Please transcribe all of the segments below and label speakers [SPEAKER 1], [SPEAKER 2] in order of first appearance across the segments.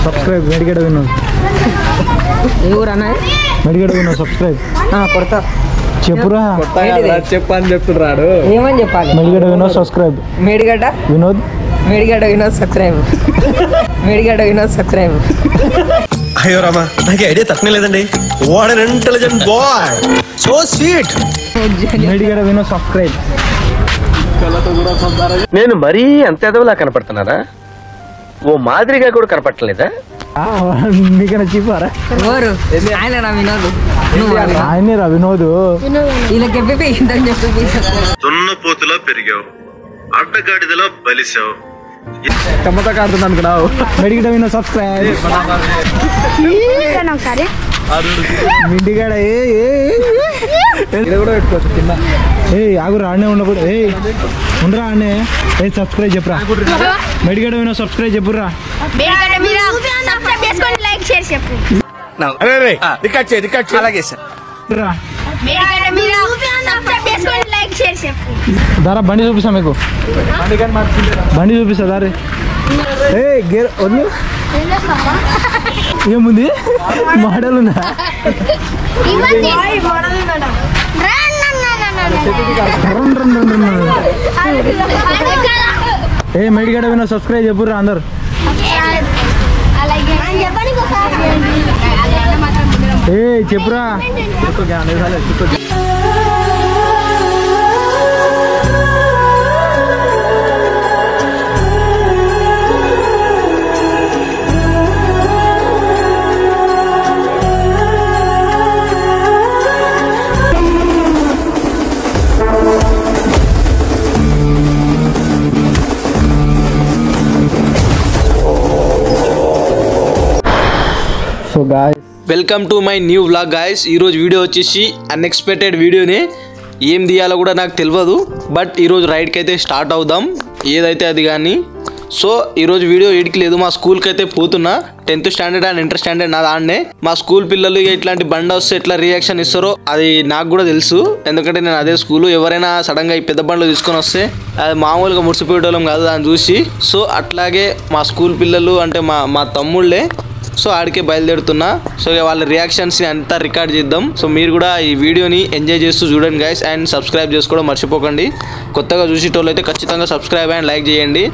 [SPEAKER 1] Subscribe మెడిగడ Vinod
[SPEAKER 2] ఏ ఊరు అన్న
[SPEAKER 1] మెడిగడ Vinod subscribe
[SPEAKER 2] కొడతా
[SPEAKER 1] చెప్పురా
[SPEAKER 3] చెప్పు అని చెప్తున్నాడు
[SPEAKER 2] ఏమని చెప్పాలి
[SPEAKER 1] Medigadda Vinod subscribe
[SPEAKER 2] Medigadda
[SPEAKER 1] Vinod
[SPEAKER 2] Medigadda Vinod subscribe Medigadda Vinod subscribe
[SPEAKER 4] అయ్యో రామా నాకు ఐడియా తక్కువ లేదండి what an intelligent boy so sweet
[SPEAKER 1] Medigadda Vinod subscribe
[SPEAKER 5] నేను మరీ అంత ఎదవలా కనపడుతున్నారా ఓ మాదిరిగా కూడా కనపడలేదా
[SPEAKER 1] నీకన్నా చెప్పారా
[SPEAKER 2] ఎవరు ఆయన నా వినోద్ నువ్వు ఆ వినోద్.
[SPEAKER 1] ఆయనే రా వినోద్
[SPEAKER 2] వీళ్ళకి చెప్పి ఇంతని చెప్పి
[SPEAKER 4] దున్నపోతులో పెరిగావు అడ్డగాడిదలో బలిసావు
[SPEAKER 3] చెమ్మతో కాడుతుంది అనుకున్నావు
[SPEAKER 1] మెడిగడ వినోద్ సబ్స్క్రైబ్
[SPEAKER 6] ఒకసారి
[SPEAKER 1] మిండిగాడ ఏ ఏ, ఏ
[SPEAKER 3] ఇది కూడా పెట్టుకోవచ్చు కింద
[SPEAKER 1] ఏ ఆగురా ఆడనే ఉండకూడదు ఏ ఉండరా ఆడనే ఏ సబ్స్క్రైబ్ చెప్పురా మెడిగడ వినోద్ సబ్స్క్రైబ్ చెప్పురా
[SPEAKER 6] బేడిగడ్డ మీరు సబ్స్క్రైబ్ చేసుకోండి లైక్ షేర్ చెప్పు
[SPEAKER 4] అలాగే సార్
[SPEAKER 1] రా
[SPEAKER 6] బేడిగడ్డ మీరు సబ్స్క్రైబ్ చేసుకోండి లైక్ షేర్ చెప్పు
[SPEAKER 1] దారా బండి చూపిస్తా మీకు బండి చూపిస్తా దారి ఏ గేర్ వద్దు ఏముంది మోడల్ ఉందా run run run run run. ఏ మెడిగడ వినో సబ్స్క్రైబ్ చెప్పుర్రా అందరు
[SPEAKER 6] అలాగే చెప్పండి
[SPEAKER 1] ఏ చెప్పురా so guys
[SPEAKER 7] welcome to my new vlog guys ఈరోజు వీడియో వచ్చేసి అన్ఎక్స్పెక్టెడ్ వీడియోనే ఏం తీయాలో కూడా నాకు తెలియదు బట్ ఈరోజు రైడ్కి అయితే స్టార్ట్ అవుదాం ఏదైతే అది కానీ సో ఈరోజు వీడియో ఎడికి లేదు మా స్కూల్కి అయితే పోతున్నా tenth standard and inter standard నా దాన్నే మా స్కూల్ పిల్లలు ఇక ఇట్లాంటి బండి వస్తే ఎట్లా రియాక్షన్ ఇస్తారో అది నాకు కూడా తెలుసు ఎందుకంటే నేను అదే స్కూల్ ఎవరైనా సడన్గా ఈ పెద్ద బండ్లు తీసుకొని వస్తే అది మామూలుగా ముడిసిపోయేటోళ్ళం కాదు దాన్ని చూసి సో అట్లాగే మా స్కూల్ పిల్లలు అంటే మా మా తమ్ముళ్ళే సో ఆడికే బయలుదేరుతున్నా సో ఇక వాళ్ళ రియాక్షన్స్ ని అంతా రికార్డ్ చేద్దాం సో మీరు కూడా ఈ వీడియోని ఎంజాయ్ చేస్తూ చూడండి గైస్ అండ్ సబ్స్క్రైబ్ చేసుకోవడం మర్చిపోకండి కొత్తగా చూసేటోళ్ళు అయితే ఖచ్చితంగా సబ్స్క్రైబ్ అండ్ లైక్ చేయండి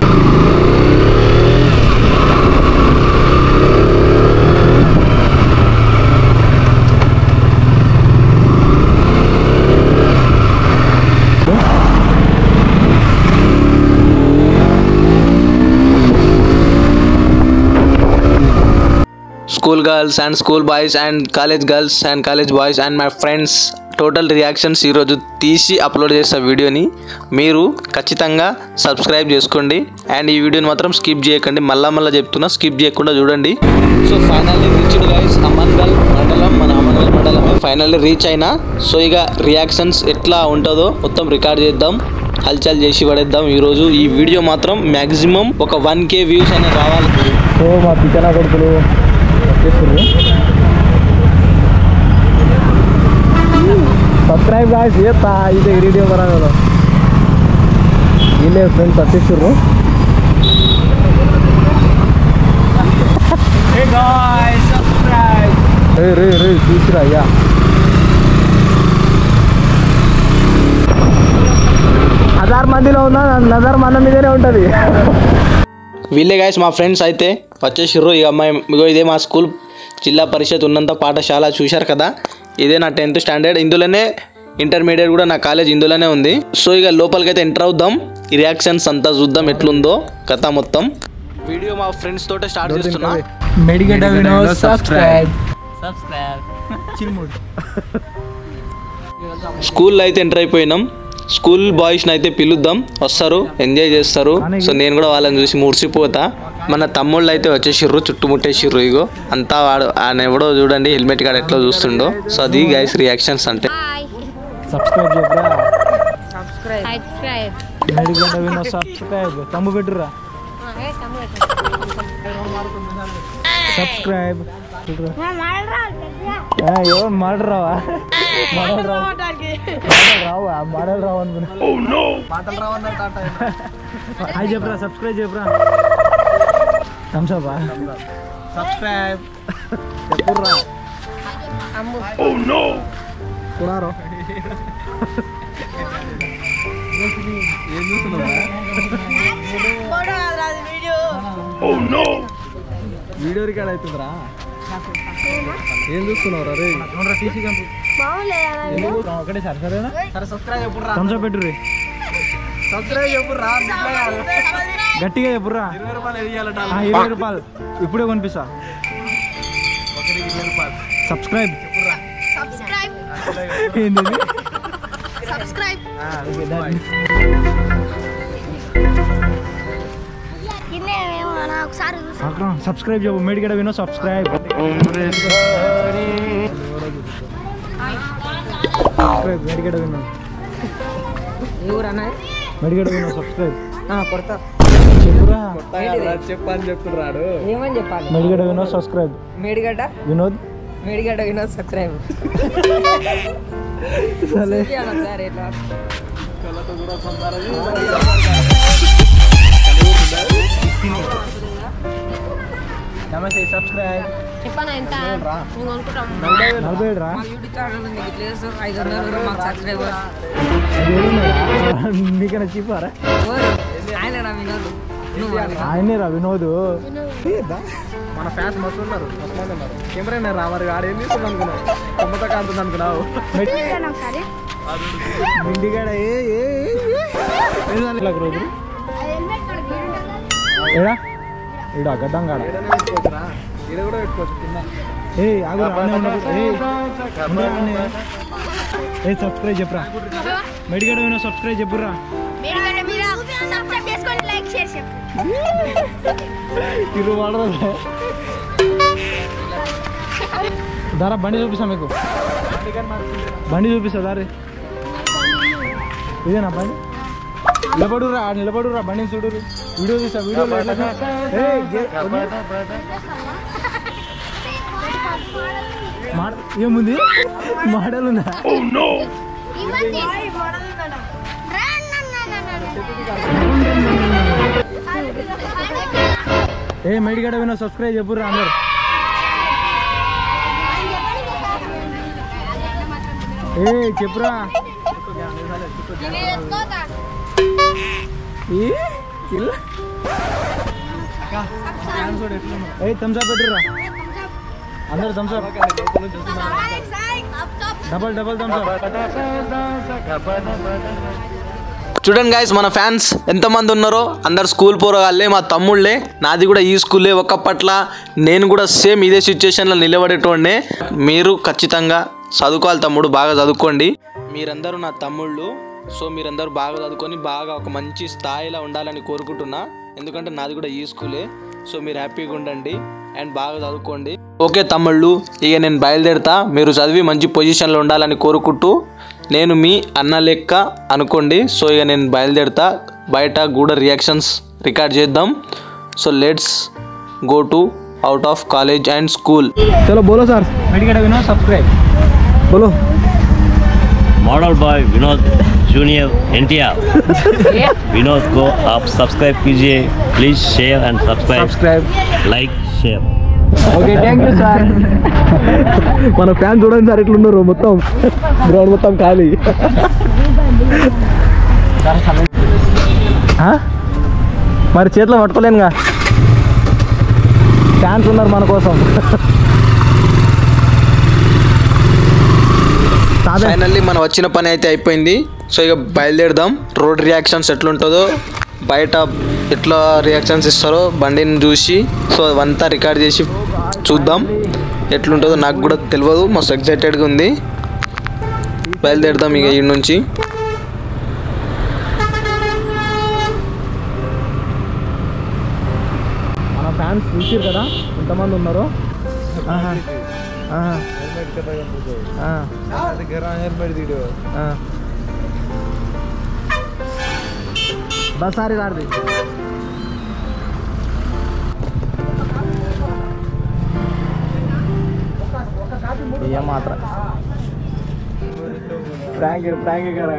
[SPEAKER 7] school girls and school boys and college girls and college boys and my friends total reactions ఈరోజు తీసి అప్లోడ్ చేస్తా వీడియోని మీరు ఖచ్చితంగా సబ్స్క్రైబ్ చేసుకోండి అండ్ ఈ వీడియోని మాత్రం స్కిప్ చేయకండి మళ్ళా మళ్ళీ చెప్తున్నా స్కిప్ చేయకుండా చూడండి so finally reached guys Amangal మండలం మన అమన్గల్ మండలమే ఫైనల్లీ రీచ్ అయినా సో ఇక రియాక్షన్స్ ఎట్లా ఉంటుందో మొత్తం రికార్డ్ చేద్దాం హల్చల్ చేసి పడేద్దాం ఈరోజు ఈ వీడియో మాత్రం మ్యాక్సిమం ఒక వన్ కే వ్యూస్ అనేది రావాలి
[SPEAKER 1] సో మా పిచ్చనా కొడుకులు వచ్చేస్తున్నారు సబ్స్క్రైబ్ కాసి చేస్తా ఇది వీడియో బరాగల వీళ్ళే ఫ్రెండ్స్ వచ్చేస్తుర్రు రే రే రే చూసిరా అయ్యా హజార్ మందిలో ఉన్నా నజర్ మన మీదనే ఉంటుంది
[SPEAKER 7] వీళ్ళే గాయస్ మా ఫ్రెండ్స్ అయితే వచ్చేసిర్రు ఇక అమ్మాయి ఇగో ఇదే మా స్కూల్ జిల్లా పరిషత్ ఉన్నంత పాఠశాల చూశారు కదా ఇదే నా టెన్త్ స్టాండర్డ్ ఇందులోనే ఇంటర్మీడియట్ కూడా నా కాలేజ్ ఇందులోనే ఉంది సో ఇక లోపలికి అయితే ఎంటర్ అవుదాం ఈ రియాక్షన్స్ అంతా చూద్దాం ఎట్లుందో కథ మొత్తం వీడియో మా ఫ్రెండ్స్ తోటే స్టార్ట్ చేస్తున్నా
[SPEAKER 1] మెడిగడ్డ వినోద్ సబ్స్క్రైబ్
[SPEAKER 7] స్కూల్లో అయితే ఎంటర్ అయిపోయినాం స్కూల్ బాయ్స్ని అయితే పిలుద్దాం వస్తారు ఎంజాయ్ చేస్తారు సో నేను కూడా వాళ్ళని చూసి మురిసిపోతా మన తమ్ముళ్ళు అయితే వచ్చేసిర్రు చుట్టుముట్టేసిర్రు ఇగో అంతా వాడు ఆయన ఎవడో చూడండి హెల్మెట్ కాడ ఎట్లా చూస్తుండో సో అది గైస్ రియాక్షన్స్ అంటే
[SPEAKER 1] సబ్స్క్రైబ్ చెప్పరా
[SPEAKER 6] సబ్స్క్రైబ్
[SPEAKER 1] మెడిగడ్డ వినోద్ సబ్స్క్రైబ్ తమ్ము పెట్టురా సబ్స్క్రైబ్ ఎవరు మాడల్ రావా మాడల్ రావు మాడల్ రావా మాడల్ రావు అనుకున్నా
[SPEAKER 3] మాటలు రావన్నట్టు
[SPEAKER 1] హాయ్ చెప్పరా సబ్స్క్రైబ్ చెప్పరా థమ్స్ అప్
[SPEAKER 3] సబ్స్క్రైబ్ చెప్పుర్రా కుడారో ఏం చూస్తున్నావా వీడియో రికార్డ్ అవుతుందిరా ఏం చూస్తున్నావురా రే
[SPEAKER 1] ఒకటే సరే సరేనా
[SPEAKER 3] సరే సబ్స్క్రైబ్ చెప్పుర్రా
[SPEAKER 1] థమ్స్అప్ పెట్టుర్రి
[SPEAKER 3] సబ్స్క్రైబ్ చెప్పుర్రా
[SPEAKER 1] గట్టిగా చెప్పుర్రా
[SPEAKER 3] ఇరవై రూపాయలు వేయాలట
[SPEAKER 1] ఆ, ఇరవై రూపాయలు ఇప్పుడే కొనిపిస్తా
[SPEAKER 3] ఒకరికి ఇరవై రూపాయలు
[SPEAKER 1] సబ్స్క్రైబ్
[SPEAKER 6] సబ్స్క్రైబ్
[SPEAKER 1] ఏంది ఇది?
[SPEAKER 6] సబ్స్క్రైబ్
[SPEAKER 1] ఆ, ఓకే, done.
[SPEAKER 6] కింద ఏమో నా ఒకసారి చూసి
[SPEAKER 1] అక్రమ్ సబ్స్క్రైబ్ చెప్పు మేడిగడ వినో సబ్స్క్రైబ్ సబ్స్క్రైబ్ మేడిగడ వినో
[SPEAKER 2] ఎవరన్నా
[SPEAKER 1] మేడిగడ వినో సబ్స్క్రైబ్
[SPEAKER 2] కొడతా
[SPEAKER 1] చెప్పురా
[SPEAKER 3] చెప్పని చెప్తున్నాడు
[SPEAKER 2] ఏమని చెప్పాలి
[SPEAKER 1] మేడిగడ వినో సబ్స్క్రైబ్
[SPEAKER 2] మేడిగడ్డ
[SPEAKER 1] వినోద్
[SPEAKER 2] మేడిగడ్డ వినోద్ సబ్స్క్రైబ్
[SPEAKER 1] సరే
[SPEAKER 2] సార్ ఎట్లా
[SPEAKER 1] నమస్తే సబ్స్క్రైబ్
[SPEAKER 6] చెప్పనా ఎంత నువ్వు అనుకుంటాం
[SPEAKER 1] నలభై ఏడు రా
[SPEAKER 2] మా యూట్యూబ్ ఛానల్ ఉంది ఇట్లా చేస్తారు ఐదు వందలు మాకు సబ్స్క్రైబర్
[SPEAKER 1] నీకన్నా చెప్పారా
[SPEAKER 2] ఎవరు ఆయన రా వినోద్ నువ్వు అడగరా.
[SPEAKER 1] ఆయనే రా వినోద్
[SPEAKER 3] మన ఫ్యాన్స్ మస్తు ఉన్నారు మస్తు మంది ఉన్నారు కెమెరా నేను రా మరి ఆడ ఏం తీసుకున్నాను అనుకున్నావు కొమ్మతో కాడుతుంది అనుకున్నావు
[SPEAKER 6] ఒకసారి
[SPEAKER 1] ఇంటికాడ ఏ ఏ ఏ, ఏ. ఏం దాని ఇలా రోజు
[SPEAKER 6] హెల్మెట్ కాడ గీడు ఉంటుంది
[SPEAKER 1] ఏడా ఈడ గడ్డం కాడ
[SPEAKER 3] ఏడనే పెట్టుకోవచ్చురా ఈడ కూడా పెట్టుకోవచ్చు కింద
[SPEAKER 1] ఏ ఆగు రానే ఉన్నాడు ఏ ఉండరా రానే. ఏ సబ్స్క్రైబ్ చెప్పురా మెడిగడ వినో సబ్స్క్రైబ్ చెప్పురా
[SPEAKER 6] మీరు కనుక మీరు సబ్స్క్రైబ్ చేసుకోండి లైక్ షేర్ చెప్పు
[SPEAKER 1] ఇరు వాడదా దారా బండి చూపిస్తా మీకు బండి చూపిస్తా దారి ఇదేనా బండి నిలబడురా ఆడ నిలబడురా బండిని చూడురు వీడియో తీసా వీడియో మాట ఏముంది మోడల్ ఉందా
[SPEAKER 6] ఇవ్వండి రా, నా, నా, నా, నా, నా.
[SPEAKER 1] ఏ మెడిగడ వినో సబ్స్క్రైబ్ చెప్పురా అందరు ఏ చెప్పురా
[SPEAKER 6] ఇది ఎత్తుకోతా.
[SPEAKER 1] ఏ కిల్ల ఏ థమ్స్అప్ పెట్టురా అందరు థమ్స్అప్
[SPEAKER 6] సాయ్, సాయ్, up, up.
[SPEAKER 1] Double double thumbs up
[SPEAKER 7] చూడండి గాయస్ మన ఫ్యాన్స్ ఎంతమంది ఉన్నారో అందరు స్కూల్ పోరగాళ్ళే మా తమ్ముళ్ళే నాది కూడా ఈ స్కూలే ఒకప్పట్ల నేను కూడా సేమ్ ఇదే సిచ్యుయేషన్లో నిలబడేటోడే మీరు ఖచ్చితంగా చదువుకోవాలి తమ్ముడు బాగా చదువుకోండి మీరందరూ నా తమ్ముళ్ళు సో మీరందరూ బాగా చదువుకొని బాగా ఒక మంచి స్థాయిలో ఉండాలని కోరుకుంటున్నా ఎందుకంటే నాది కూడా ఈ స్కూలే సో మీరు హ్యాపీగా ఉండండి అండ్ బాగా చదువుకోండి ఓకే తమ్ముళ్ళు ఇక నేను బయలుదేరుతా మీరు చదివి మంచి పొజిషన్లో ఉండాలని కోరుకుంటూ నేను మీ అన్న లెక్క అనుకోండి సో ఇక నేను బయలుదేరుతా బయట కూడా రియాక్షన్స్ రికార్డ్ చేద్దాం so let's go to out of college and school
[SPEAKER 1] చలో బోలో సార్ మెడిగడ వినో సబ్స్క్రైబ్ బోలో
[SPEAKER 8] model boy Vinod junior NTR Vinod को आप सब्सक्राइब कीजिए please share and subscribe
[SPEAKER 1] subscribe
[SPEAKER 8] like share
[SPEAKER 1] okay thank you sir మన ఫ్యాన్ చూడండి సార్ ఎట్లున్నారు మొత్తం గ్రౌండ్ మొత్తం ఖాళీ ఆ? మరి చేతిలో పట్టుకోలేనుగా ఫ్యాన్స్ ఉన్నారు మన కోసం తాత
[SPEAKER 7] ఫైనల్లీ మనం వచ్చిన పని అయితే అయిపోయింది సో ఇక బయలుదేరదాం రోడ్ రియాక్షన్స్ ఎట్లుంటుందో బయట ఎట్లా రియాక్షన్స్ ఇస్తారో బండిని చూసి సో అవంతా రికార్డ్ చేసి చూద్దాం ఎట్లుంటుందో నాకు కూడా తెలియదు మస్తు ఎక్సైటెడ్గా ఉంది బయలుదేరదాం ఇక ఈ నుంచి
[SPEAKER 1] మన ఫ్యాన్స్ చూసారు కదా ఎంతమంది ఉన్నారో ఆహా. ఆహా. ఆ.
[SPEAKER 3] హెల్మెట్ తీడు
[SPEAKER 1] ఆ. బసారి రాడిది ఏ మాత్రం
[SPEAKER 3] ప్రాంక్ ప్రాంక్ కదా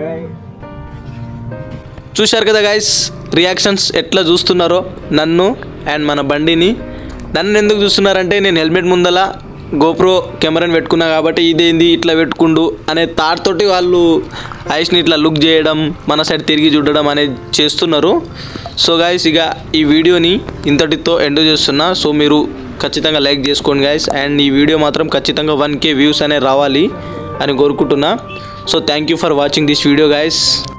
[SPEAKER 7] చూశారు కదా గైస్ రియాక్షన్స్ ఎట్లా చూస్తున్నారో నన్ను అండ్ మన బండిని నన్ను ఎందుకు చూస్తున్నారంటే నేను హెల్మెట్ ముందల గోప్రో కెమెరాని పెట్టుకున్నా కాబట్టి ఇదేంది ఇట్లా పెట్టుకుండు అనే థాట్ తోటి వాళ్ళు ఐస్ని ఇట్లా లుక్ చేయడం మన సైడ్ తిరిగి చూడడం అనేది చేస్తున్నారు సో గాయస్ ఇక ఈ వీడియోని ఇంతటితో ఎండ్ చేస్తున్నా సో మీరు ఖచ్చితంగా లైక్ చేసుకోండి గాయస్ అండ్ ఈ వీడియో మాత్రం ఖచ్చితంగా వన్ కే వ్యూస్ అనే రావాలి అని కోరుకుంటున్నా so thank you for watching this video guys